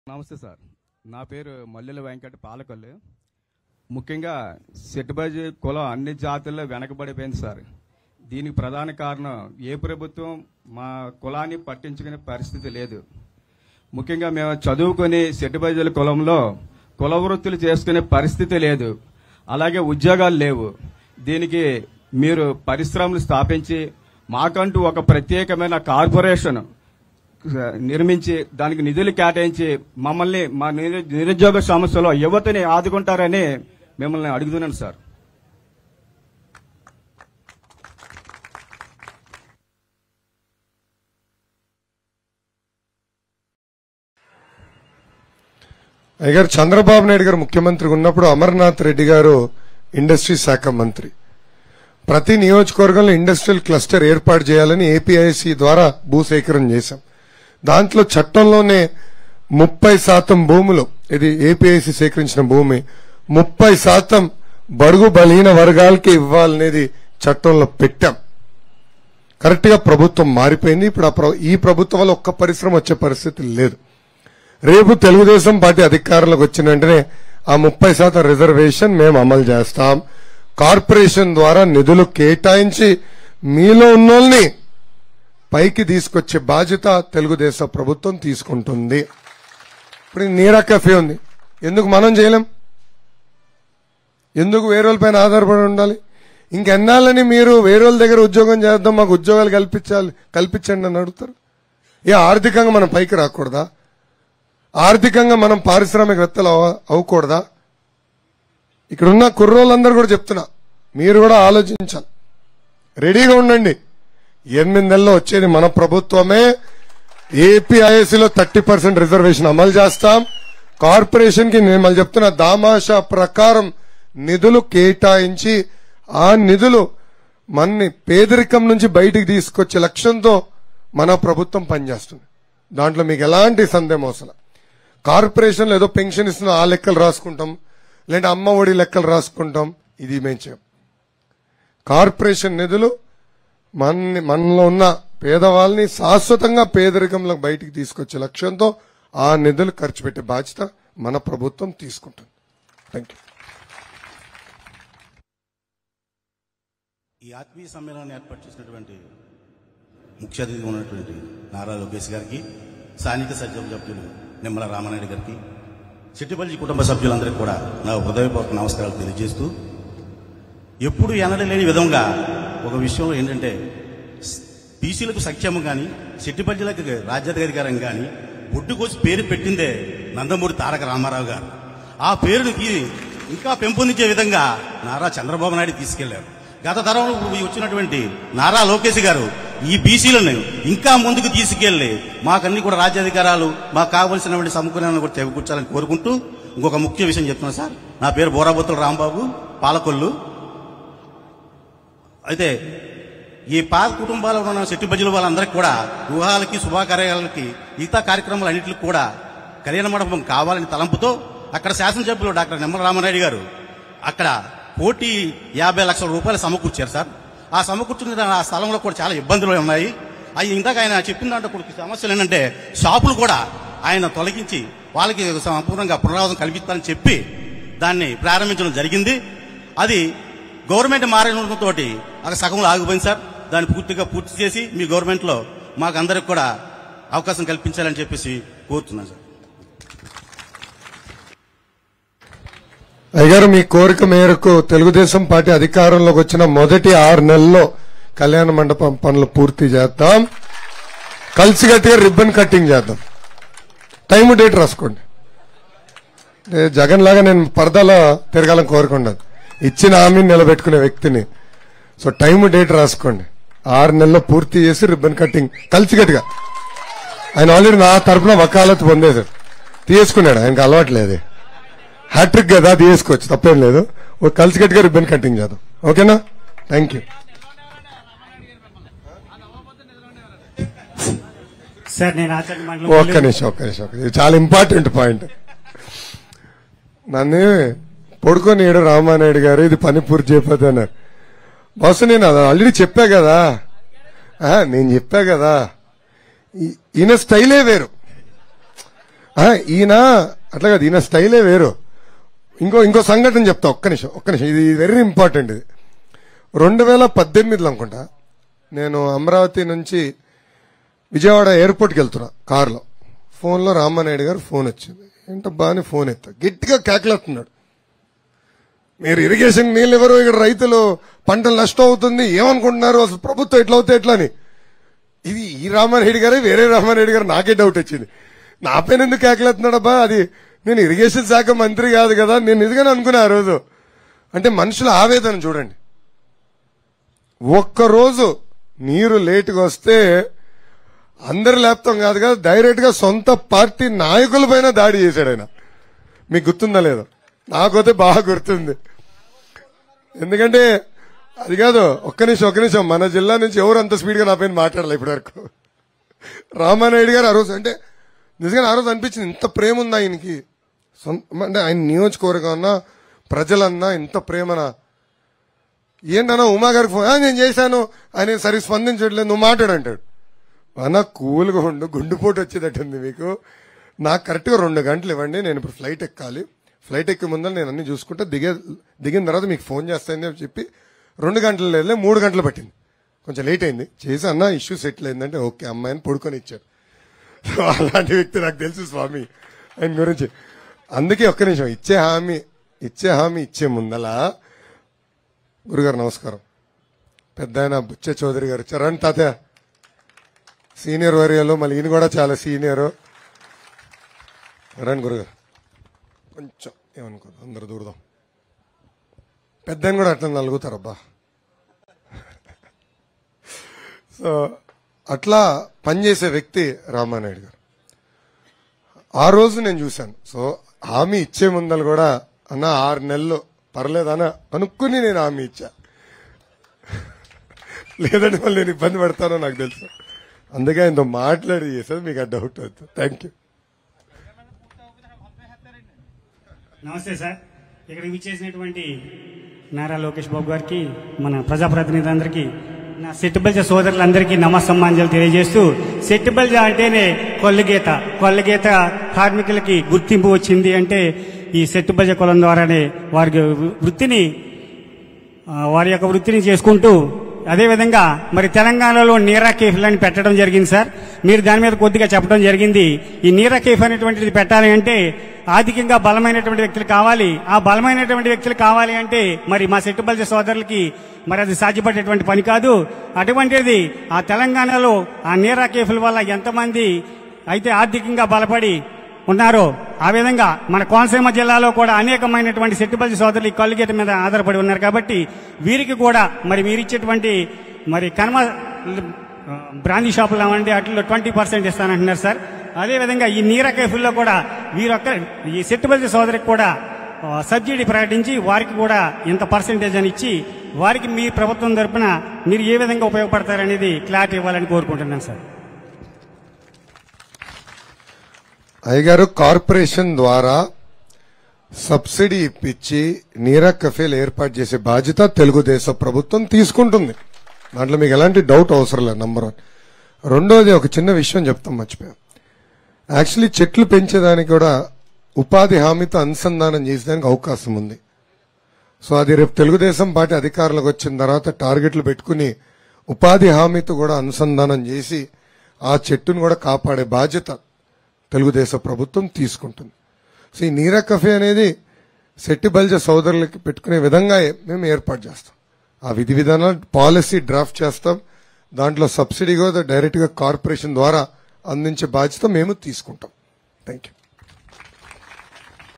నమస్తే సార్ నా పేరు మల్లెల వెంకట పాలకొల్లు ముఖ్యంగా సెట్టుబాజీ కులం అన్ని జాతుల్లో వెనకబడిపోయింది సార్ దీనికి ప్రధాన కారణం ఏ ప్రభుత్వం మా కులాన్ని పట్టించుకునే పరిస్థితి లేదు ముఖ్యంగా మేము చదువుకొని సెట్టుబాజీల కులంలో కుల వృత్తులు చేసుకునే పరిస్థితి లేదు అలాగే ఉద్యోగాలు లేవు దీనికి మీరు పరిశ్రమలు స్థాపించి మాకంటూ ఒక ప్రత్యేకమైన కార్పొరేషన్ నిర్మించి దానికి నిధులు కేటాయించి మమ్మల్ని మా నిరు- నిరుద్యోగ సమస్యలో యువతని ఆదుకుంటారని మిమ్మల్ని అడుగుతున్నాను సార్ అయ్యగారు చంద్రబాబు నాయుడు గారు ముఖ్యమంత్రిగా ఉన్నప్పుడు అమర్నాథ్ రెడ్డి గారు ఇండస్ట్రీ శాఖ మంత్రి ప్రతి నియోజకవర్గంలో ఇండస్ట్రియల్ క్లస్టర్ ఏర్పాటు చేయాలని ఏపీఐసి ద్వారా భూసేకరణ చేశాం దాంట్లో చట్టంలోనే ముప్పై శాతం భూములు ఇది ఏపీఐసి సేకరించిన భూమి ముప్పై శాతం బడుగు బలహీన వర్గాలకి ఇవ్వాలనేది చట్టంలో పెట్టాం కరెక్ట్ గా ప్రభుత్వం మారిపోయింది ఇప్పుడు ఆ ప్ర- ఈ ప్రభుత్వం వల్ల ఒక్క పరిశ్రమ వచ్చే పరిస్థితి లేదు రేపు తెలుగుదేశం పార్టీ అధికారంలోకి వచ్చిన వెంటనే ఆ ముప్పై శాతం రిజర్వేషన్ మేము అమలు చేస్తాం కార్పొరేషన్ ద్వారా నిధులు కేటాయించి మీలో ఉన్నోల్ని పైకి తీసుకొచ్చే బాధ్యత తెలుగుదేశం ప్రభుత్వం తీసుకుంటుంది ఇప్పుడు ఈ నీరా కఫే ఉంది ఎందుకు మనం చేయలేం ఎందుకు వేరే పైన ఆధారపడి ఉండాలి ఇంకెన్నాళ్ళని మీరు వేరే వాళ్ళ దగ్గర ఉద్యోగం చేద్దాం మాకు ఉద్యోగాలు కల్పించాలి కల్పించండి అని అడుగుతారు ఏ ఆర్థికంగా మనం పైకి రాకూడదా ఆర్థికంగా మనం పారిశ్రామికవేత్తలు అవ- అవ్వకూడదా ఇక్కడ ఉన్న కుర్రోళ్ళందరూ కూడా చెప్తున్నా మీరు కూడా ఆలోచించాలి రెడీగా ఉండండి ఎనిమిది నెలల్లో వచ్చేది మన ప్రభుత్వమే ఏపీఐఎస్సీలో థర్టీ పర్సెంట్ రిజర్వేషన్ అమలు చేస్తాం కార్పొరేషన్ కి నేను మళ్ళీ చెప్తున్నా దామాషా ప్రకారం నిధులు కేటాయించి ఆ నిధులు మన్ని పేదరికం నుంచి బయటికి తీసుకొచ్చే లక్ష్యంతో మన ప్రభుత్వం పనిచేస్తుంది దాంట్లో మీకు ఎలాంటి సందేహం అవసరం కార్పొరేషన్లో ఏదో పెన్షన్ ఇస్తున్న ఆ లెక్కలు రాసుకుంటాం లేదంటే అమ్మ ఒడి లెక్కలు రాసుకుంటాం ఇది మేము చేయం కార్పొరేషన్ నిధులు మన మనలో ఉన్న పేదవాళ్ళని శాశ్వతంగా పేదరికంలో బయటికి తీసుకొచ్చే లక్ష్యంతో ఆ నిధులు ఖర్చు పెట్టే బాధ్యత మన ప్రభుత్వం తీసుకుంటుంది థ్యాంక్ యూ ఈ ఆత్మీయ సమ్మేళనాన్ని ఏర్పాటు చేసినటువంటి ముఖ్య అతిథిగా ఉన్నటువంటి నారా లోకేష్ గారికి స్థానిక సభ్యుల సభ్యులు నిమ్మల రామనాయుడు గారికి చిట్టిపల్లి కుటుంబ సభ్యులందరికీ కూడా నా హృదయపూర్వక నమస్కారాలు తెలియజేస్తూ ఎప్పుడు ఎనడలేని విధంగా ఒక విషయంలో ఏంటంటే బీసీలకు సంక్షేమం కానీ చెట్టిపల్లిలకు రాజ్యాధికారం కానీ ఒడ్డుకోసి పేరు పెట్టిందే నందమూరి తారక రామారావు గారు ఆ పేరుకి ఇంకా పెంపొందించే విధంగా నారా చంద్రబాబు నాయుడు తీసుకెళ్లారు గత తరంలో వచ్చినటువంటి నారా లోకేష్ గారు ఈ బీసీలను ఇంకా ముందుకు తీసుకెళ్లి మాకన్నీ కూడా రాజ్యాధికారాలు మాకు కావలసినటువంటి సమకూరాలను కూడా చేకూర్చాలని కోరుకుంటూ ఇంకొక ముఖ్య విషయం చెప్తున్నాను సార్ నా పేరు బోరాబొత్తుల రాంబాబు పాలకొల్లు అయితే ఈ పాత కుటుంబాల్లో ఉన్న శెట్టి బజ్జుల వాళ్ళందరికీ కూడా వివాహాలకి శుభకార్యాలకి మిగతా కార్యక్రమాలు అన్నింటికి కూడా కళ్యాణ మండపం కావాలని తలంపుతో అక్కడ శాసనసభ్యులు డాక్టర్ నిమ్మల రామారెడ్డి గారు అక్కడ కోటి యాభై లక్షల రూపాయలు సమకూర్చారు సార్ ఆ సమకూర్చున్న ఆ స్థలంలో కూడా చాలా ఇబ్బందులు ఉన్నాయి అవి ఇందాక ఆయన చెప్పిన దాంట్లో కొన్ని సమస్యలు ఏంటంటే షాపులు కూడా ఆయన తొలగించి వాళ్ళకి సంపూర్ణంగా పునరావాసం కల్పిస్తానని చెప్పి దాన్ని ప్రారంభించడం జరిగింది అది గవర్నమెంట్ మారడంతో అక్కడ సగంలో ఆగిపోయింది సార్ దాన్ని పూర్తిగా పూర్తి చేసి మీ గవర్నమెంట్లో మాకు అందరికి కూడా అవకాశం కల్పించాలని చెప్పేసి కోరుతున్నాను సార్ అయ్యగారు మీ కోరిక మేరకు తెలుగుదేశం పార్టీ అధికారంలోకి వచ్చిన మొదటి ఆరు నెలల్లో కళ్యాణ మండపం పనులు పూర్తి చేద్దాం కలిసికట్టుగా రిబ్బన్ కటింగ్ చేద్దాం టైం డేట్ రాసుకోండి ఏ జగన్ లాగా నేను పరదాలో తిరగాలని కోరుకున్నాను ఇచ్చిన హామీని నిలబెట్టుకునే వ్యక్తిని సో టైం డేట్ రాసుకోండి ఆరు నెలల్లో పూర్తి చేసి రిబ్బన్ కటింగ్ కలిసికట్టుగా ఆయన ఆల్రెడీ నా తరపున వకాలత్ పొందేశారు తీసుకున్నాడు ఆయనకు అలవాట్లేదు హ్యాట్రిక్ కదా తీసుకోవచ్చు తప్పేం లేదు ఓ కలిసికట్టుగా రిబ్బన్ కటింగ్ చేద్దాం ఓకేనా థ్యాంక్ యూ సార్ నేను ఆచార్య మండలం ఒక్క నిమిషం ఒక్క నిమిషం ఒక్క నిమిషం. ఇది చాలా ఇంపార్టెంట్ పాయింట్ నన్ను పొడుకొని ఏడు రామానాయుడు గారు ఇది పని పూర్తి చేయకపోతే అన్నారు బస్సు నేను అది ఆల్రెడీ చెప్పా కదా ఆ, నేను చెప్పా కదా ఈ- ఈయన స్టైలే వేరు ఆ, ఈయన అట్లా కాదు ఈయన స్టైలే వేరు ఇంకో ఇంకో సంఘటన చెప్తా ఒక్క నిమిషం ఒక్క నిమిషం ఇది వెరీ ఇంపార్టెంట్ ఇది రెండు వేల పద్దెనిమిదిలో అనుకుంటా నేను అమరావతి నుంచి విజయవాడ ఎయిర్పోర్ట్కి వెళ్తున్నా కారులో ఫోన్లో రామానాయుడు గారు ఫోన్ వచ్చింది ఏంటబ్బా అని ఫోన్ ఎత్తా గట్టిగా కేకలేస్తున్నాడు మీరు ఇరిగేషన్ నీళ్ళు ఎవరు ఇక్కడ రైతులు పంటలు నష్టం అవుతుంది ఏమనుకుంటున్నారు అసలు ప్రభుత్వం ఎట్లా అవుతాయి ఎట్లా అని ఇది ఈ రామారెడ్డి గారే వేరే రామారెడ్డి గారు నాకే డౌట్ వచ్చింది నా పైన ఎందుకు కేకలేస్తున్నాడబ్బా అది నేను ఇరిగేషన్ శాఖ మంత్రి కాదు కదా నేను నిజంగానే అనుకున్నా ఆ రోజు అంటే మనుషుల ఆవేదన చూడండి ఒక్కరోజు నీరు లేటుగా వస్తే అందరు లేపుతాం కాదు కదా డైరెక్ట్ గా సొంత పార్టీ నాయకుల పైన దాడి చేశాడు ఆయన మీకు గుర్తుందా లేదో నాకైతే బాగా గుర్తుంది ఎందుకంటే అది కాదు ఒక్క నిమిషం ఒక్క నిమిషం మన జిల్లా నుంచి ఎవరు అంత స్పీడ్ గా నా పైన మాట్లాడాలి ఇప్పటి వరకు రామానాయుడు గారు ఆ రోజు అంటే నిజంగా ఆ రోజు అనిపించింది ఇంత ప్రేమ ఉంది ఆయనకి సొంత అంటే ఆయన నియోజకవర్గం అన్నా ప్రజలన్నా ఇంత ప్రేమనా ఏంటన్నా ఉమా గారికి ఫోన్ "ఆ, నేను చేశాను ఆయన సరిగ్గా స్పందించట్లేదు నువ్వు మాట్లాడు అంటాడు అన్న కూల్గా ఉండు గుండెపోటు వచ్చేటట్టుంది మీకు నాకు కరెక్ట్గా రెండు గంటలు ఇవ్వండి నేను ఇప్పుడు ఫ్లైట్ ఎక్కాలి ఫ్లైట్ ఎక్కే ముందర నేను అన్ని చూసుకుంటా దిగే దిగిన తర్వాత మీకు ఫోన్ చేస్తానని చెప్పి చెప్పి రెండు గంటలు లేదు మూడు గంటలు పట్టింది కొంచెం లేట్ అయింది చేసి అన్న ఇష్యూ సెటిల్ అయిందంటే ఓకే అమ్మాయిని పడుకొని ఇచ్చారు సో అలాంటి వ్యక్తి నాకు తెలుసు స్వామి ఆయన గురించి అందుకే ఒక్క నిమిషం ఇచ్చే హామీ ఇచ్చే హామీ ఇచ్చే ముందలా గురుగారు నమస్కారం పెద్ద ఆయన బుచ్చ చౌదరి గారు చరణ్ తాతయ్య సీనియర్ వర్యాలు మళ్ళీ ఈయన కూడా చాలా సీనియర్ రండి గురుగారు కొంచెం ఏమనుకోదు అందరు దూరదాం పెద్ద ఆయన కూడా అట్లా నలుగుతారబ్బా సో అట్లా పనిచేసే వ్యక్తి రామానాయుడు గారు ఆ రోజు నేను చూశాను సో హామీ ఇచ్చే ముందలు కూడా అన్న ఆరు నెలలు పర్లేదన్న అనుకుని నేను హామీ ఇచ్చా లేదంటే మళ్ళీ నేను ఇబ్బంది పడతానో నాకు తెలుసు అందుకే ఆయనతో మాట్లాడి చేసేది మీకు ఆ డౌట్ వద్దు థ్యాంక్ యూ నమస్తే సార్ ఇక్కడికి విచ్చేసినటువంటి నారా లోకేష్ బాబు గారికి మన ప్రజాప్రతినిధులందరికీ నా సెట్టుబల్జ సోదరులందరికీ నమస్సమ్మాంజలు తెలియజేస్తూ సెట్టుబల్జ అంటేనే కొల్లగీత కొల్లగీత కార్మికులకి గుర్తింపు వచ్చింది అంటే ఈ సెట్టుబల్జ కులం ద్వారానే వారికి వృత్తిని ఆ, వారి యొక్క వృత్తిని చేసుకుంటూ అదేవిధంగా మరి తెలంగాణలో నీరా కేఫ్లని పెట్టడం జరిగింది సార్ మీరు దాని మీద కొద్దిగా చెప్పడం జరిగింది ఈ నీరా కేఫ్ అనేటువంటిది పెట్టాలి అంటే ఆర్థికంగా బలమైనటువంటి వ్యక్తులు కావాలి ఆ బలమైనటువంటి వ్యక్తులు కావాలి అంటే మరి మా సెట్టుబల్జ సోదరులకి మరి అది సాధ్యపడేటువంటి పని కాదు అటువంటిది ఆ తెలంగాణలో ఆ నీరా కేఫ్ల వల్ల ఎంతమంది అయితే ఆర్థికంగా బలపడి ఉన్నారో ఆ విధంగా మన కోనసీమ జిల్లాలో కూడా అనేకమైనటువంటి సెట్టుబల్లి సోదరులు ఈ కల్లుగీత మీద ఆధారపడి ఉన్నారు కాబట్టి వీరికి కూడా మరి మీరు ఇచ్చేటువంటి మరి కనుమ ఆ, బ్రాందీ షాపులు అవ్వండి వాటిలో ట్వంటీ పర్సెంట్ ఇస్తానంటున్నారు సార్ అదేవిధంగా ఈ నీర కేఫుల్లో కూడా వీరొక్క ఈ సెట్టుబల్లి సోదరికి కూడా ఆ, సబ్సిడీ ప్రకటించి వారికి కూడా ఇంత పర్సెంటేజ్ అని ఇచ్చి వారికి మీ ప్రభుత్వం తరపున మీరు ఏ విధంగా ఉపయోగపడతారనేది క్లారిటీ ఇవ్వాలని కోరుకుంటున్నాను సార్ అయ్యగారు కార్పొరేషన్ ద్వారా సబ్సిడీ ఇప్పించి నీరా కఫేలు ఏర్పాటు చేసే బాధ్యత తెలుగుదేశం ప్రభుత్వం తీసుకుంటుంది దాంట్లో మీకు ఎలాంటి డౌట్ అవసరం లేదు నంబర్ వన్ రెండోది ఒక చిన్న విషయం చెప్తాం మర్చిపోయాం యాక్చువల్లీ చెట్లు పెంచేదానికి కూడా ఉపాధి హామీతో అనుసంధానం చేసేదానికి అవకాశం ఉంది సో అది రేపు తెలుగుదేశం పార్టీ అధికారులకు వచ్చిన తర్వాత టార్గెట్లు పెట్టుకుని ఉపాధి హామీతో కూడా అనుసంధానం చేసి ఆ చెట్టును కూడా కాపాడే బాధ్యత తెలుగుదేశం ప్రభుత్వం తీసుకుంటుంది సో ఈ నీరా కఫే అనేది శెట్టి బల్జ సోదరులకి పెట్టుకునే విధంగా మేము ఏర్పాటు చేస్తాం ఆ విధి విధానాలు పాలసీ డ్రాఫ్ట్ చేస్తాం దాంట్లో సబ్సిడీ కూడా డైరెక్ట్ గా కార్పొరేషన్ ద్వారా అందించే బాధ్యత మేము తీసుకుంటాం థ్యాంక్ యూ